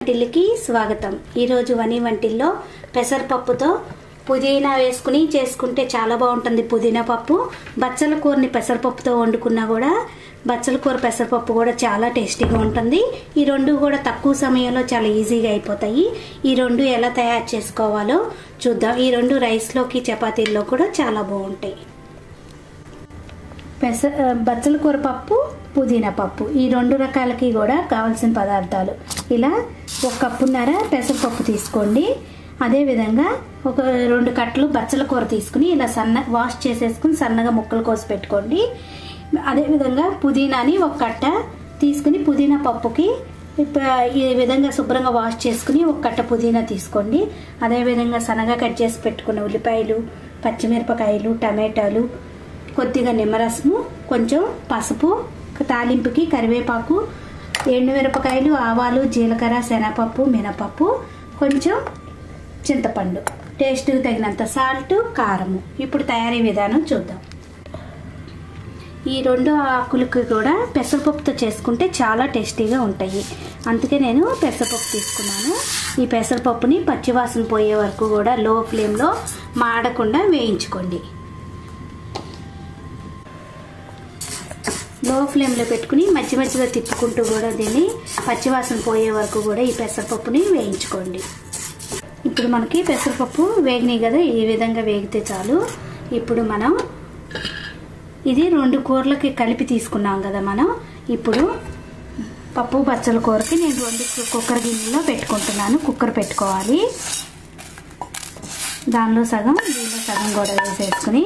వంటిల్లుకి స్వాగతం ఈరోజు వని వంటిల్లో పెసరపప్పుతో పుదీనా వేసుకుని చేసుకుంటే చాలా బాగుంటుంది పుదీనా పప్పు బచ్చల కూరని పెసరపప్పుతో వండుకున్నా కూడా బచ్చల కూర పెసరపప్పు కూడా చాలా టేస్టీగా ఉంటుంది ఈ రెండు కూడా తక్కువ సమయంలో చాలా ఈజీగా అయిపోతాయి ఈ రెండు ఎలా తయారు చేసుకోవాలో చూద్దాం ఈ రెండు రైస్లోకి చపాతీల్లో కూడా చాలా బాగుంటాయి పెస బచ్చల కూర పప్పు పుదీనా పప్పు ఈ రెండు రకాలకి కూడా కావాల్సిన పదార్థాలు ఇలా ఒక కప్పున్నర పెసరపప్పు తీసుకోండి అదేవిధంగా ఒక రెండు కట్టలు బచ్చల కూర తీసుకుని ఇలా సన్న వాష్ చేసేసుకుని సన్నగా ముక్కలు కోసి పెట్టుకోండి అదేవిధంగా పుదీనాని ఒక కట్ట తీసుకుని పుదీనా పప్పుకి ఈ విధంగా శుభ్రంగా వాష్ చేసుకుని ఒక కట్ట పుదీనా తీసుకోండి అదేవిధంగా సన్నగా కట్ చేసి పెట్టుకున్న ఉల్లిపాయలు పచ్చిమిరపకాయలు టమాటాలు కొద్దిగా నిమ్మరసము కొంచెం పసుపు తాలింపుకి కరివేపాకు ఎండుమిరపకాయలు ఆవాలు జీలకర్ర శనగపప్పు మినపప్పు కొంచెం చింతపండు టేస్ట్కి తగినంత సాల్ట్ కారము ఇప్పుడు తయారీ విధానం చూద్దాం ఈ రెండు ఆకులకి కూడా పెసరపప్పుతో చేసుకుంటే చాలా టేస్టీగా ఉంటాయి అందుకే నేను పెసరపప్పు తీసుకున్నాను ఈ పెసరపప్పుని పచ్చివాసన పోయే వరకు కూడా లో ఫ్లేమ్లో మాడకుండా వేయించుకోండి లో ఫ్లేమ్లో పెట్టుకుని మధ్య మధ్యలో తిప్పుకుంటూ కూడా దీన్ని పచ్చివాసన పోయే వరకు కూడా ఈ పెసరపప్పుని వేయించుకోండి ఇప్పుడు మనకి పెసరపప్పు వేగినాయి కదా ఈ విధంగా వేగితే చాలు ఇప్పుడు మనం ఇది రెండు కూరలకి కలిపి తీసుకున్నాం కదా మనం ఇప్పుడు పప్పు బచ్చల కూరకి నేను రెండు కుక్కర్ గిన్నెలో పెట్టుకుంటున్నాను కుక్కర్ పెట్టుకోవాలి దానిలో సగం దీనిలో సగం కూడా వేసేసుకుని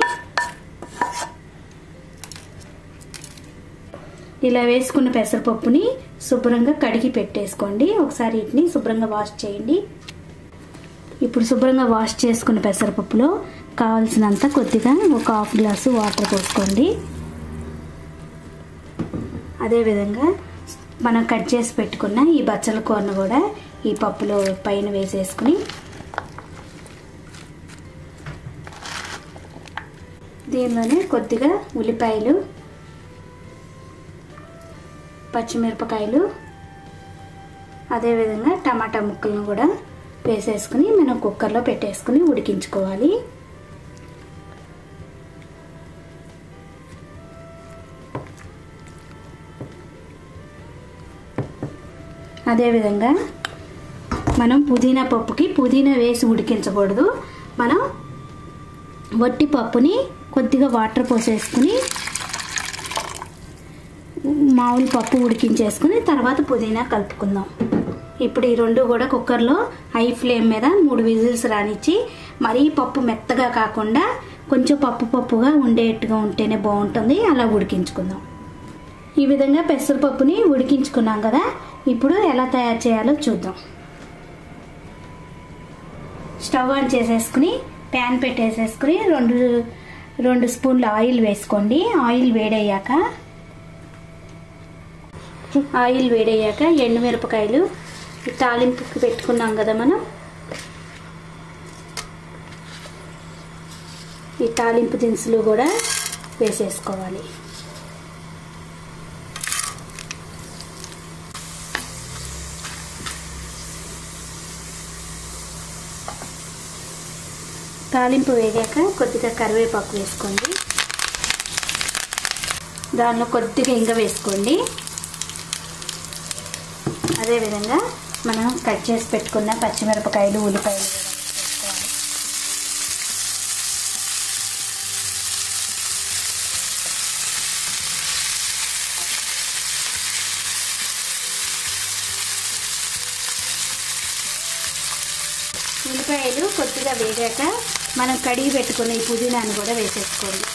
ఇలా వేసుకున్న పెసరపప్పుని శుభ్రంగా కడిగి పెట్టేసుకోండి ఒకసారి వీటిని శుభ్రంగా వాష్ చేయండి ఇప్పుడు శుభ్రంగా వాష్ చేసుకున్న పెసరపప్పులో కావాల్సినంత కొద్దిగా ఒక హాఫ్ గ్లాసు వాటర్ పోసుకోండి అదేవిధంగా మనం కట్ చేసి పెట్టుకున్న ఈ బచ్చల కూరను కూడా ఈ పప్పులో పైన వేసేసుకుని దీనిలోనే కొద్దిగా ఉల్లిపాయలు పచ్చిమిరపకాయలు అదేవిధంగా టమాటా ముక్కలను కూడా వేసేసుకుని మనం కుక్కర్లో పెట్టేసుకుని ఉడికించుకోవాలి అదేవిధంగా మనం పుదీనా పప్పుకి పుదీనా వేసి ఉడికించకూడదు మనం వట్టి పప్పుని కొద్దిగా వాటర్ పోసేసుకుని మామూలు పప్పు ఉడికించేసుకుని తర్వాత పుదీనా కలుపుకుందాం ఇప్పుడు ఈ రెండు కూడా కుక్కర్లో హై ఫ్లేమ్ మీద మూడు విజిల్స్ రానిచ్చి మరీ పప్పు మెత్తగా కాకుండా కొంచెం పప్పు పప్పుగా ఉండేట్టుగా ఉంటేనే బాగుంటుంది అలా ఉడికించుకుందాం ఈ విధంగా పెసరపప్పుని ఉడికించుకున్నాం కదా ఇప్పుడు ఎలా తయారు చేయాలో చూద్దాం స్టవ్ ఆన్ చేసేసుకుని ప్యాన్ పెట్టేసేసుకుని రెండు రెండు స్పూన్లు ఆయిల్ వేసుకోండి ఆయిల్ వేడయ్యాక ఆయిల్ వేడయ్యాక ఎండుమిరపకాయలు తాలింపుకి పెట్టుకున్నాం కదా మనం ఈ తాలింపు దినుసులు కూడా వేసేసుకోవాలి తాలింపు వేగాక కొద్దిగా కరివేపాకు వేసుకోండి దానిలో కొద్దిగా ఇంగ వేసుకోండి అదేవిధంగా మనం కట్ చేసి పెట్టుకున్న పచ్చిమిరపకాయలు ఉల్లిపాయలు కూడా వేసుకోవాలి ఉల్లిపాయలు కొద్దిగా వేగాక మనం కడిగి పెట్టుకున్న ఈ పుదీనాను కూడా వేసేసుకోండి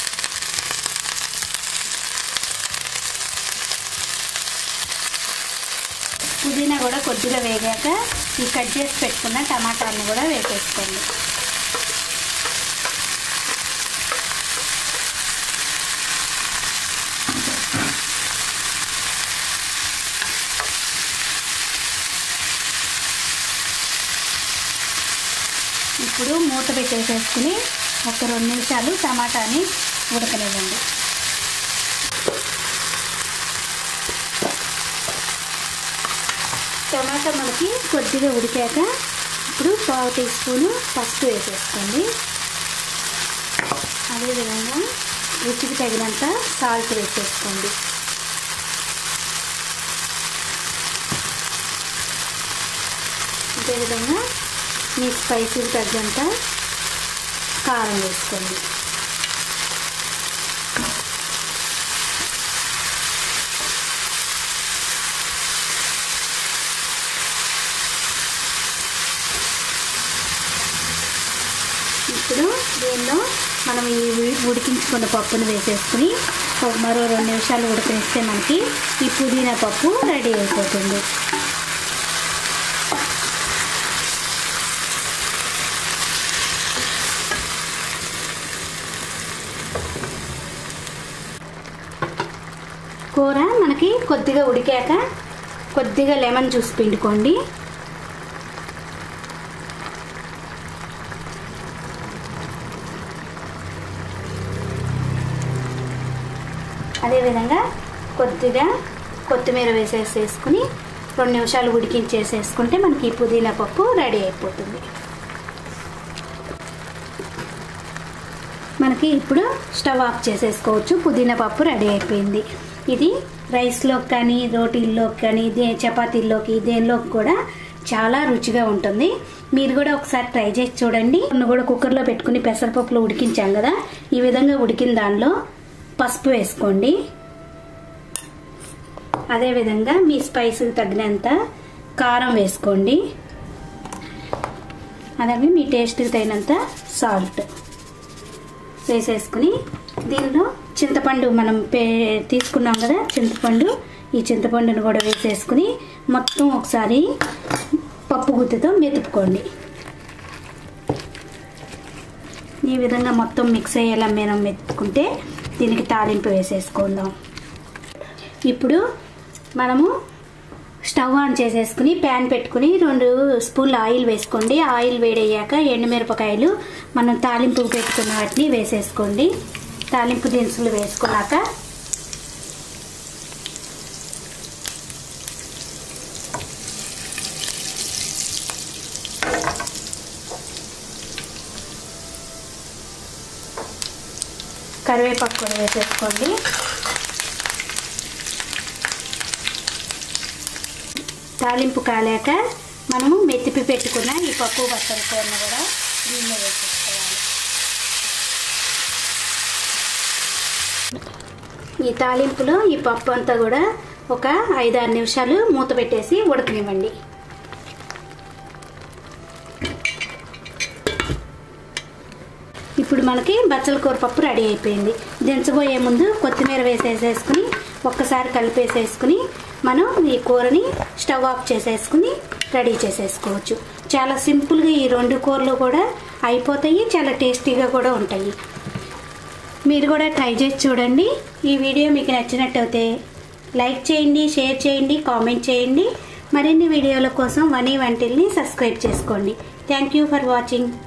పుదీనా కూడా కొద్దిగా వేగాక ఈ కట్ చేసి పెట్టుకున్న టమాటాలను కూడా వేసేసుకోండి ఇప్పుడు మూత పెట్టేసేసుకుని ఒక రెండు నిమిషాలు టమాటాని ఉడకనివ్వండి టమాటా మనకి కొద్దిగా ఉడికాక ఇప్పుడు పావు టీ స్పూను పసుపు వేసేసుకోండి అదేవిధంగా రుచికి తగినంత సాల్ట్ వేసేసుకోండి అదేవిధంగా మీ స్పైసీకి తగ్గంత కారం వేసుకోండి ఇప్పుడు దీనిలో మనం ఈ ఉడి- ఉడికించుకున్న పప్పును వేసేసుకుని ఒక మరో రెండు నిమిషాలు ఉడకనిస్తే మనకి ఈ పుదీనా పప్పు రెడీ అయిపోతుంది కూర మనకి కొద్దిగా ఉడికాక కొద్దిగా లెమన్ జ్యూస్ పిండుకోండి అదేవిధంగా కొద్దిగా కొత్తిమీర వేసేసేసుకుని రెండు నిమిషాలు ఉడికించేసేసుకుంటే మనకి ఈ పుదీనా పప్పు రెడీ అయిపోతుంది మనకి ఇప్పుడు స్టవ్ ఆఫ్ చేసేసుకోవచ్చు పుదీనా పప్పు రెడీ అయిపోయింది ఇది రైస్లోకి కానీ రోటీల్లోకి కానీ దే చపాతీల్లోకి దేనిలోకి కూడా చాలా రుచిగా ఉంటుంది మీరు కూడా ఒకసారి ట్రై చేసి చూడండి మొన్న కూడా కుక్కర్లో పెట్టుకుని పెసరపప్పులో ఉడికించాం కదా ఈ విధంగా ఉడికిన దానిలో పసుపు వేసుకోండి అదేవిధంగా మీ స్పైస్కి తగినంత కారం వేసుకోండి అలాగే మీ టేస్ట్కి తగినంత సాల్ట్ వేసేసుకుని దీనిలో చింతపండు మనం పే తీసుకున్నాం కదా చింతపండు ఈ చింతపండును కూడా వేసేసుకుని మొత్తం ఒకసారి పప్పు గుత్తితో మెతుపుకోండి ఈ విధంగా మొత్తం మిక్స్ అయ్యేలా మనం మెతుకుంటే దీనికి తాలింపు వేసేసుకుందాం ఇప్పుడు మనము స్టవ్ ఆన్ చేసేసుకుని ప్యాన్ పెట్టుకుని రెండు స్పూన్ల ఆయిల్ వేసుకోండి ఆయిల్ వేడయ్యాక ఎండుమిరపకాయలు మనం తాలింపు పెట్టుకున్న వాటిని వేసేసుకోండి తాలింపు దినుసులు వేసుకున్నాక కరివేపాకు కూడా వేసేసుకోండి తాలింపు కాలాక మనము మెత్తిపి పెట్టుకున్న ఈ పప్పు బచ్చల కూరను కూడా దీనిలో వేసేసుకోవాలి ఈ తాలింపులో ఈ పప్పు అంతా కూడా ఒక ఐదారు నిమిషాలు మూత పెట్టేసి ఉడకనివ్వండి ఇప్పుడు మనకి బచ్చల కూర పప్పు రెడీ అయిపోయింది దించబోయే ముందు కొత్తిమీర వేసేసేసుకుని ఒక్కసారి కలిపేసేసుకుని మనం ఈ కూరని స్టవ్ ఆఫ్ చేసేసుకుని రెడీ చేసేసుకోవచ్చు చాలా సింపుల్గా ఈ రెండు కూరలు కూడా అయిపోతాయి చాలా టేస్టీగా కూడా ఉంటాయి మీరు కూడా ట్రై చేసి చూడండి ఈ వీడియో మీకు నచ్చినట్టయితే లైక్ చేయండి షేర్ చేయండి కామెంట్ చేయండి మరిన్ని వీడియోల కోసం వనీ వంటిల్ని సబ్స్క్రైబ్ చేసుకోండి థ్యాంక్ యూ ఫర్ వాచింగ్